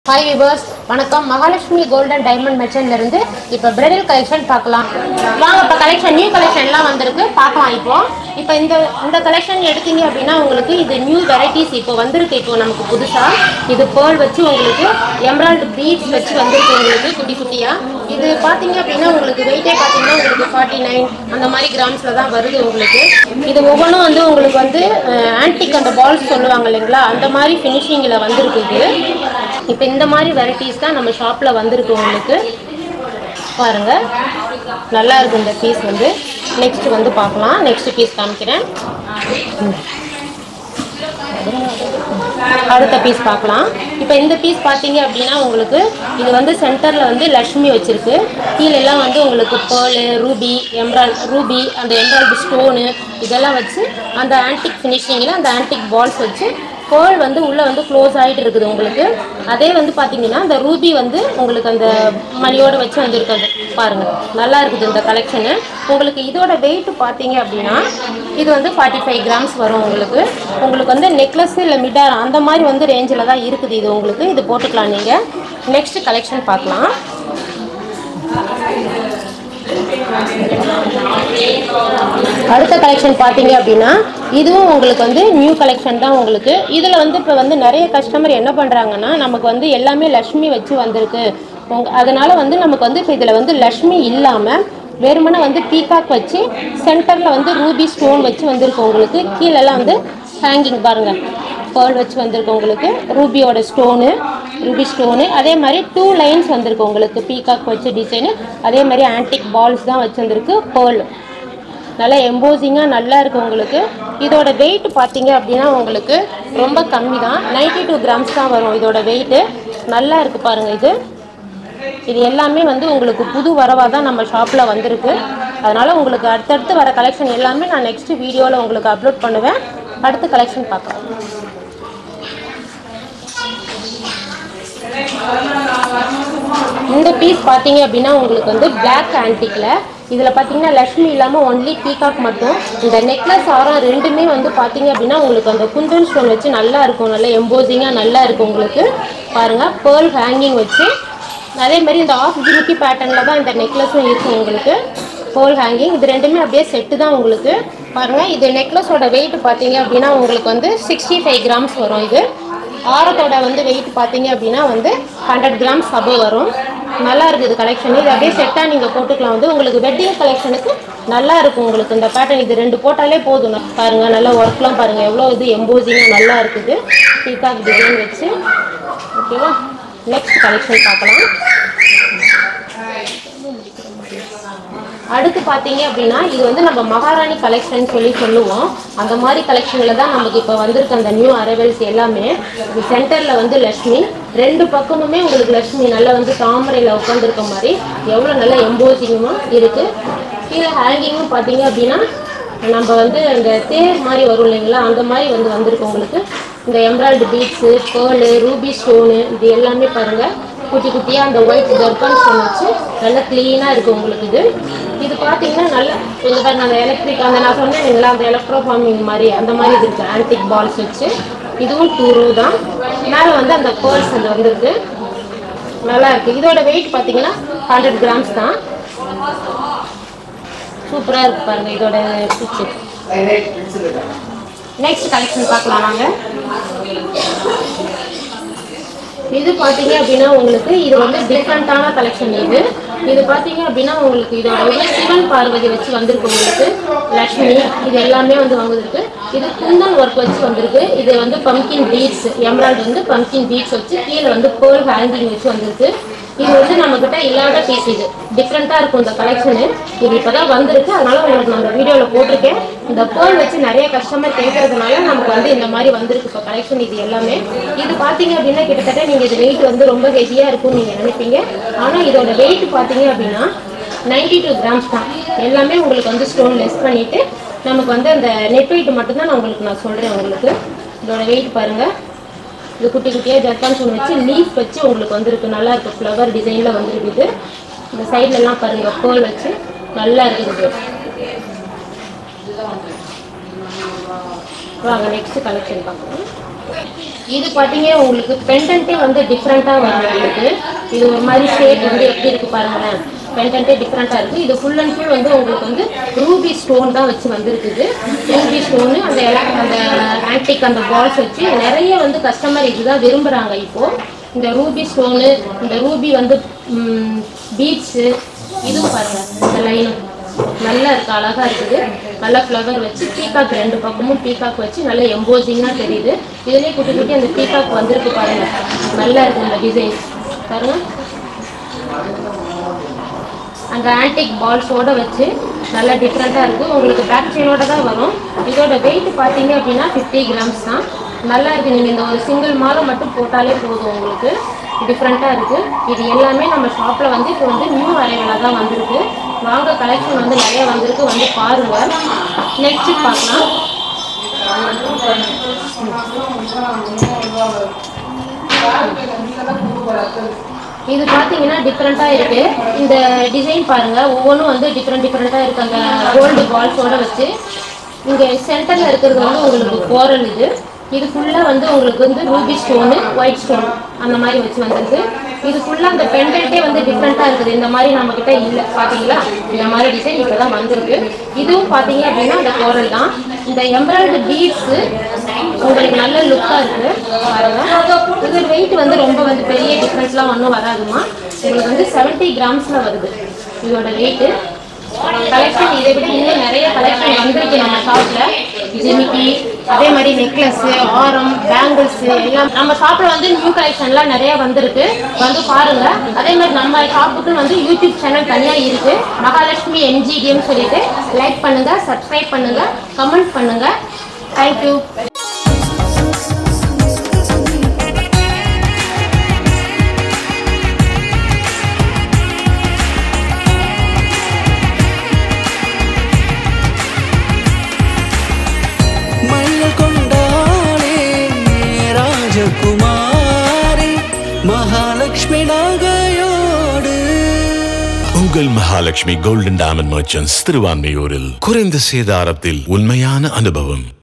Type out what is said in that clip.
hi viewers வணக்கம் Mahalakshmi golden diamond மெர்ச்சன்ட்ல இருந்து இப்போ பிரைடல் கலெக்ஷன் பார்க்கலாம் வாங்க இப்போ கலெக்ஷன் நியூ கலெக்ஷன்லாம் வந்திருக்கு பார்க்கலாம் இப்போ இப்போ இந்த இந்த கலெக்ஷன் எடுத்தீங்க அப்படின்னா உங்களுக்கு இது நியூ வெரைட்டிஸ் இப்போ வந்திருக்கு இப்போ நமக்கு புதுசாக இது பேர்ல் வச்சு உங்களுக்கு எம்ராய்டு பீட்ஸ் வச்சு வந்திருக்கு உங்களுக்கு குட்டி குட்டியாக இது பார்த்தீங்க அப்படின்னா உங்களுக்கு வெயிட்டே பார்த்தீங்கன்னா உங்களுக்கு ஃபார்ட்டி நைன் அந்த மாதிரி கிராம்ஸில் தான் வருது உங்களுக்கு இது ஒவ்வொன்றும் வந்து உங்களுக்கு வந்து ஆன்டிக் அந்த பால்ஸ் சொல்லுவாங்க இல்லைங்களா அந்த மாதிரி ஃபினிஷிங்கில் வந்திருக்கு இது இப்போ இந்த மாதிரி வெரைட்டிஸ் தான் நம்ம ஷாப்பில் வந்திருக்கு உங்களுக்கு பாருங்க நல்லா இருக்கு இந்த பீஸ் வந்து நெக்ஸ்ட் வந்து பார்க்கலாம் நெக்ஸ்ட் பீஸ் காமிக்கிறேன் அடுத்த பீஸ் பார்க்கலாம் இப்போ இந்த பீஸ் பார்த்தீங்க அப்படின்னா உங்களுக்கு இது வந்து சென்டரில் வந்து லக்ஷ்மி வச்சிருக்கு கீழே எல்லாம் வந்து உங்களுக்கு பேர்லு ரூபி எம்ராய்ட் ரூபி அந்த எம்ராய்டு ஸ்டோனு இதெல்லாம் வச்சு அந்த ஆன்டிக் ஃபினிஷிங்கில் அந்த ஆன்டிக் பால்ஸ் வச்சு பேர்ல் வந்து உள்ளே வந்து க்ளோஸ் ஆகிட்டு இருக்குது உங்களுக்கு அதே வந்து பார்த்தீங்கன்னா அந்த ரூபி வந்து உங்களுக்கு அந்த மணியோட வச்சு வந்திருக்கு அது பாருங்கள் நல்லா இருக்குது இந்த கலெக்ஷனு உங்களுக்கு இதோட வெயிட் பார்த்தீங்க அப்படின்னா இது வந்து ஃபார்ட்டி ஃபைவ் கிராம்ஸ் வரும் உங்களுக்கு உங்களுக்கு வந்து நெக்லஸ் இல்லை மிடார் அந்த மாதிரி வந்து ரேஞ்சில் தான் இருக்குது இது உங்களுக்கு இது போட்டுக்கலாம் நீங்கள் நெக்ஸ்ட் கலெக்ஷன் பார்க்கலாம் அடுத்த கலெக்ஷன் பார்த்தீங்க அப்படின்னா இதுவும் உங்களுக்கு வந்து நியூ கலெக்ஷன் தான் உங்களுக்கு இதில் வந்து இப்போ வந்து நிறைய கஸ்டமர் என்ன பண்ணுறாங்கன்னா நமக்கு வந்து எல்லாமே லக்ஷ்மி வச்சு வந்திருக்கு உங்க அதனால வந்து நமக்கு வந்து இப்போ இதில் வந்து லக்ஷ்மி இல்லாமல் வெறுமனே வந்து பீகாக் வச்சு சென்டரில் வந்து ரூபி ஸ்டோன் வச்சு வந்திருக்கு உங்களுக்கு கீழெல்லாம் வந்து ஹேங்கிங் பாருங்கள் பேர்ல் வச்சு வந்திருக்கு உங்களுக்கு ரூபியோட ஸ்டோனு ரூபி ஸ்டோனு அதே மாதிரி டூ லைன்ஸ் வந்திருக்கு உங்களுக்கு பீகாக் வச்சு டிசைனு அதே மாதிரி ஆன்டிக் பால்ஸ் தான் வச்சு வந்திருக்கு பேர்ல் நல்லா எம்போசிங்காக நல்லா இருக்குது உங்களுக்கு இதோட வெயிட் பார்த்தீங்க அப்படின்னா உங்களுக்கு ரொம்ப கம்மி தான் நைன்டி டூ கிராம்ஸ் தான் வரும் இதோட வெயிட்டு நல்லா இருக்குது பாருங்கள் இது இது எல்லாமே வந்து உங்களுக்கு புது வரவாக தான் நம்ம ஷாப்பில் வந்திருக்கு அதனால் உங்களுக்கு அடுத்தடுத்து வர கலெக்ஷன் எல்லாமே நான் நெக்ஸ்ட் வீடியோவில் உங்களுக்கு அப்லோட் பண்ணுவேன் அடுத்த கலெக்ஷன் பார்க்கலாம் இந்த பீஸ் பார்த்தீங்க அப்படின்னா உங்களுக்கு வந்து பிளாக் ஆன்டிக்கில் இதில் பார்த்தீங்கன்னா லக்ஷ்மி இல்லாமல் ஒன்லி பீகாக் மட்டும் இந்த நெக்லஸ் ஆரம் ரெண்டுமே வந்து பார்த்தீங்க அப்படின்னா உங்களுக்கு அந்த குந்தன் ஸ்டோன் வச்சு நல்லா இருக்கும் நல்லா எம்போசிங்காக நல்லா இருக்கும் உங்களுக்கு பாருங்கள் பேர்ல் ஹேங்கிங் வச்சு அதே மாதிரி இந்த ஆஃப் ஜிமிக்கி பேட்டர்னில் தான் இந்த நெக்லஸும் இருக்கும் உங்களுக்கு ஹோல் ஹேங்கிங் இது ரெண்டுமே அப்படியே செட்டு தான் உங்களுக்கு பாருங்கள் இது நெக்லஸோட வெயிட் பார்த்தீங்க அப்படின்னா உங்களுக்கு வந்து சிக்ஸ்டி ஃபைவ் கிராம்ஸ் வரும் இது ஆரத்தோட வந்து வெயிட் பார்த்தீங்க அப்படின்னா வந்து ஹண்ட்ரட் கிராம்ஸ் அபவ் வரும் நல்லா இருக்குது கலெக்ஷன் இது அப்படியே செட்டாக நீங்கள் போட்டுக்கலாம் வந்து உங்களுக்கு வெட்டிங் கலெக்ஷனுக்கு நல்லா இருக்கும் உங்களுக்கு இந்த பேட்டர்ன் இது ரெண்டு போட்டாலே போதும் பாருங்க நல்லா ஒர்க்லாம் பாருங்க எவ்வளோ இது எம்போசிங்காக நல்லா இருக்குது பீகாக் டிசைன் வச்சு ஓகேவா நெக்ஸ்ட் கலெக்ஷன் பார்க்கலாம் அடுத்து பார்த்தீங்க அப்படின்னா இது வந்து நம்ம மகாராணி கலெக்ஷன் சொல்லி சொல்லுவோம் அந்த மாதிரி கலெக்ஷனில் தான் நமக்கு இப்போ வந்திருக்க அந்த நியூ அரைவல்ஸ் எல்லாமே இது சென்டரில் வந்து லக்ஷ்மி ரெண்டு பக்கமுமே உங்களுக்கு லக்ஷ்மி நல்லா வந்து தாமரையில் உட்காந்துருக்க மாதிரி எவ்வளோ நல்ல எம்போசிங்கமாக இருக்குது கீழே ஹேங்கிங்கும் பார்த்தீங்க அப்படின்னா நம்ம வந்து இந்த தேர் மாதிரி வரும் இல்லைங்களா அந்த மாதிரி வந்து வந்திருக்கு உங்களுக்கு இந்த embroidery beads pearl ruby stone இது எல்லாமே பாருங்கள் குட்டி குட்டியாக அந்த ஒயிட் ஜர்பான் ஸ்டோன் வச்சு நல்லா க்ளீனாக இருக்குது உங்களுக்கு இது இது பார்த்தீங்கன்னா நல்ல இந்த பாருங்க அந்த எலக்ட்ரிக் அந்த நான் சொன்னேன் இல்லைங்களா அந்த எலக்ட்ரோ ஃபார்மிங் மாதிரி அந்த மாதிரி இது இருக்குது ஆன்டிக் பால்ஸ் வச்சு இதுவும் டூ ரூ தான் மேலே வந்து அந்த பேர்ஸ் அது வந்திருக்கு நல்லா இருக்குது இதோட வெயிட் பார்த்தீங்கன்னா ஹண்ட்ரட் கிராம்ஸ் தான் சூப்பராக இருக்கு பாருங்க இதோட பிக்சர் நெக்ஸ்ட் கலெக்ஷன் பார்க்கலாம் வாங்க இது பார்த்தீங்க அப்படின்னா உங்களுக்கு இது வந்து டிஃப்ரெண்ட்டான கலெக்ஷன் இது இது பார்த்தீங்க அப்படின்னா உங்களுக்கு இதோட வந்து சிவன் பார்வதி வச்சு வந்திருக்கு உங்களுக்கு லக்ஷ்மி இது எல்லாமே வந்து வந்திருக்கு இது குந்தன் ஒர்க் வச்சு வந்திருக்கு இது வந்து பம்கின் பீட்ஸ் எம்ராய்டு வந்து பம்கின் பீட்ஸ் வச்சு கீழே வந்து பேர்ல் ஹேங்கிங் வச்சு வந்திருக்கு இது வந்து நம்மக்கிட்ட இல்லாத பீஸ் இது டிஃப்ரெண்ட்டாக இருக்கும் இந்த கலெக்ஷனு இது இப்போ தான் வந்திருக்கு அதனால உங்களுக்கு நான் இந்த வீடியோவில் போட்டிருக்கேன் இந்த பேர்ல் வச்சு நிறைய கஸ்டமர் கேட்கறதுனால நமக்கு வந்து இந்த மாதிரி வந்திருக்கு இப்போ கலெக்ஷன் இது எல்லாமே இது பார்த்தீங்க அப்படின்னா கிட்டத்தட்ட நீங்கள் இது வெயிட் வந்து ரொம்ப ஹெவியாக இருக்கும்னு நீங்கள் நினைப்பீங்க ஆனால் இதோட வெயிட் பார்த்தீங்க அப்படின்னா நைன்டி டூ கிராம்ஸ் தான் எல்லாமே உங்களுக்கு வந்து ஸ்டோன் லெஸ் பண்ணிவிட்டு நமக்கு வந்து அந்த நெட் வெயிட் மட்டும்தான் நான் உங்களுக்கு நான் சொல்கிறேன் உங்களுக்கு இதோட வெயிட் பாருங்கள் இது குட்டி குட்டியாக ஜப்பான் ஸ்டோன் வச்சு லீஃப் வச்சு உங்களுக்கு வந்திருக்கு நல்லா இருக்கு ஃப்ளவர் டிசைனில் வந்திருக்குது இந்த சைடுல எல்லாம் பாருங்க பேர்ல் வச்சு நல்லா இருக்குது வாங்க நெக்ஸ்ட் கலெக்ஷன் பார்க்கலாம் இது பார்த்தீங்க உங்களுக்கு பெண்டன்ட்டே வந்து டிஃப்ரெண்ட்டாக வரும் உங்களுக்கு இது ஒரு மாதிரி ஷேப் வந்து எப்படி இருக்கு பாருங்களேன் பெண்டன்ட்டே டிஃப்ரெண்ட்டாக இருக்குது இது ஃபுல் அண்ட் ஃபுல் வந்து உங்களுக்கு வந்து ரூபி ஸ்டோன் தான் வச்சு வந்திருக்குது ரூபி ஸ்டோனு அந்த எலக் அந்த ஆன்டிக் அந்த பால்ஸ் வச்சு நிறைய வந்து கஸ்டமர் இதுதான் விரும்புகிறாங்க இப்போது இந்த ரூபி ஸ்டோனு இந்த ரூபி வந்து பீட்ஸு இதுவும் பாருங்கள் இந்த லைனும் நல்லா இருக்கு அழகா இருக்குது நல்ல ஃப்ளவர் வச்சு பீகாக் ரெண்டு பக்கமும் பீகாக் வச்சு நல்ல எம்போசிங்காக தெரியுது இதுலேயே குட்டி குட்டி அந்த பீகாக் வந்திருக்கு பாருங்க நல்லா இருக்கு இந்த டிசைன் பாருங்க அந்த ஆன்டிக் பால்ஸோட வச்சு நல்லா டிஃப்ரெண்ட்டாக இருக்குது உங்களுக்கு பேக் செயினோட தான் வரும் இதோட வெயிட் பார்த்தீங்க அப்படின்னா ஃபிஃப்டி கிராம்ஸ் தான் நல்லா இருக்குது நீங்கள் இந்த ஒரு சிங்கிள் மாலை மட்டும் போட்டாலே போதும் உங்களுக்கு டிஃப்ரெண்ட்டாக இருக்குது இது எல்லாமே நம்ம ஷாப்பில் வந்து இப்போ வந்து நியூ அரைவலாக தான் வந்திருக்கு வாங்க கலெக்ஷன் வந்து நிறைய வந்திருக்கு வந்து பாருங்கள் நெக்ஸ்ட் பார்க்கலாம் இது பார்த்தீங்கன்னா டிஃப்ரெண்ட்டாக இருக்கு இந்த டிசைன் பாருங்க ஒவ்வொன்றும் வந்து டிஃப்ரெண்ட் டிஃப்ரெண்ட்டாக இருக்கு அந்த கோல்டு பால்ஸோட வச்சு இங்கே சென்டரில் இருக்கிறது வந்து உங்களுக்கு கோரல் இது இது ஃபுல்லாக வந்து உங்களுக்கு வந்து ரூபி ஸ்டோனு ஒயிட் ஸ்டோன் அந்த மாதிரி வச்சு வந்திருக்கு இது ஃபுல்லாக அந்த பெண்டன்ட்டே வந்து டிஃப்ரெண்ட்டாக இருக்குது இந்த மாதிரி நம்ம கிட்ட இல்லை பார்த்தீங்களா இந்த மாதிரி டிசைன் இப்போ தான் வந்திருக்கு இதுவும் பார்த்தீங்க அப்படின்னா அந்த கோரல் தான் இந்த எம்ப்ராய்டு பீட்ஸு உங்களுக்கு நல்ல லுக்காக இருக்குது பாருங்க இது வெயிட் வந்து ரொம்ப வந்து பெரிய டிஃப்ரென்ஸ்லாம் ஒன்றும் வராதுமா உங்களுக்கு வந்து செவன்ட்டி கிராம்ஸில் வருது இதோட வெயிட்டு கலெக்ஷன் இதை விட இன்னும் நிறைய கலெக்ஷன் வந்திருக்கு நம்ம ஷாப்பில் ஜிமிக்கி அதே மாதிரி நெக்லஸ் ஆரம் பேங்கிள்ஸ் எல்லாம் நம்ம ஷாப்பில் வந்து நியூ கலெக்ஷன்லாம் நிறைய வந்திருக்கு வந்து பாருங்க அதே மாதிரி நம்ம ஷாப்புக்கு வந்து யூடியூப் சேனல் தனியாக இருக்கு மகாலட்சுமி எம்ஜிடிஎம் சொல்லிட்டு லைக் பண்ணுங்க சப்ஸ்கிரைப் பண்ணுங்க கமெண்ட் பண்ணுங்க தேங்க்யூ மயில் கொண்டாளே ராஜகுமாரி மகாலட்சுமி நகையோடு உங்கள் மகாலட்சுமி கோல்டன் டைமண்ட் மர்ச்சன்ட்ஸ் திருவான்மையூரில் குறைந்த சேதாரத்தில் உண்மையான அனுபவம்